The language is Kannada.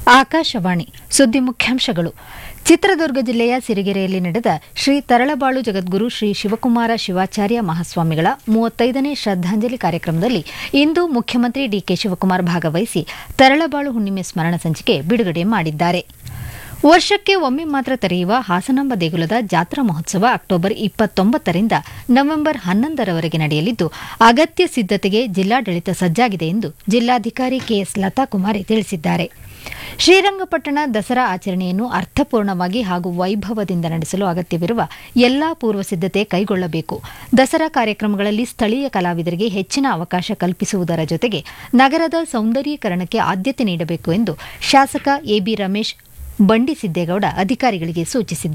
ಆಕಾಶವಾಣಿ ಸುದ್ದಿ ಮುಖ್ಯಾಂಶಗಳು ಚಿತ್ರದುರ್ಗ ಜಿಲ್ಲೆಯ ಸಿರಿಗೆರೆಯಲ್ಲಿ ನಡೆದ ಶ್ರೀ ತರಳಬಾಳು ಜಗದ್ಗುರು ಶ್ರೀ ಶಿವಕುಮಾರ ಶಿವಾಚಾರ್ಯ ಮಹಾಸ್ವಾಮಿಗಳ ಮೂವತ್ತೈದನೇ ಶ್ರದ್ದಾಂಜಲಿ ಕಾರ್ಯಕ್ರಮದಲ್ಲಿ ಇಂದು ಮುಖ್ಯಮಂತ್ರಿ ಡಿಕೆ ಶಿವಕುಮಾರ್ ಭಾಗವಹಿಸಿ ತರಳಬಾಳು ಹುಣ್ಣಿಮೆ ಸ್ಮರಣ ಸಂಚಿಕೆ ಬಿಡುಗಡೆ ಮಾಡಿದ್ದಾರೆ ವರ್ಷಕ್ಕೆ ಒಮ್ಮೆ ಮಾತ್ರ ತೆರೆಯುವ ಹಾಸನಾಂಬ ದೇಗುಲದ ಜಾತ್ರಾ ಮಹೋತ್ಸವ ಅಕ್ಟೋಬರ್ ಇಪ್ಪತ್ತೊಂಬತ್ತರಿಂದ ನವೆಂಬರ್ ಹನ್ನೊಂದರವರೆಗೆ ನಡೆಯಲಿದ್ದು ಅಗತ್ಯ ಸಿದ್ದತೆಗೆ ಜಿಲ್ಲಾಡಳಿತ ಸಜ್ಜಾಗಿದೆ ಎಂದು ಜಿಲ್ಲಾಧಿಕಾರಿ ಕೆಎಸ್ ಲತಾಕುಮಾರಿ ತಿಳಿಸಿದ್ದಾರೆ ಶ್ರೀರಂಗಪಟ್ಟಣ ದಸರಾ ಆಚರಣೆಯನ್ನು ಅರ್ಥಪೂರ್ಣವಾಗಿ ಹಾಗೂ ವೈಭವದಿಂದ ನಡೆಸಲು ಅಗತ್ಯವಿರುವ ಎಲ್ಲಾ ಪೂರ್ವ ಸಿದ್ದತೆ ಕೈಗೊಳ್ಳಬೇಕು ದಸರಾ ಕಾರ್ಯಕ್ರಮಗಳಲ್ಲಿ ಸ್ಥಳೀಯ ಕಲಾವಿದರಿಗೆ ಹೆಚ್ಚಿನ ಅವಕಾಶ ಕಲ್ಪಿಸುವುದರ ಜೊತೆಗೆ ನಗರದ ಸೌಂದರ್ಯೀಕರಣಕ್ಕೆ ಆದ್ಯತೆ ನೀಡಬೇಕು ಎಂದು ಶಾಸಕ ಎಬಿ ರಮೇಶ್ ಬಂಡಿ ಸಿದ್ದೇಗೌಡ ಅಧಿಕಾರಿಗಳಿಗೆ ಸೂಚಿಸಿದ್ದಾರೆ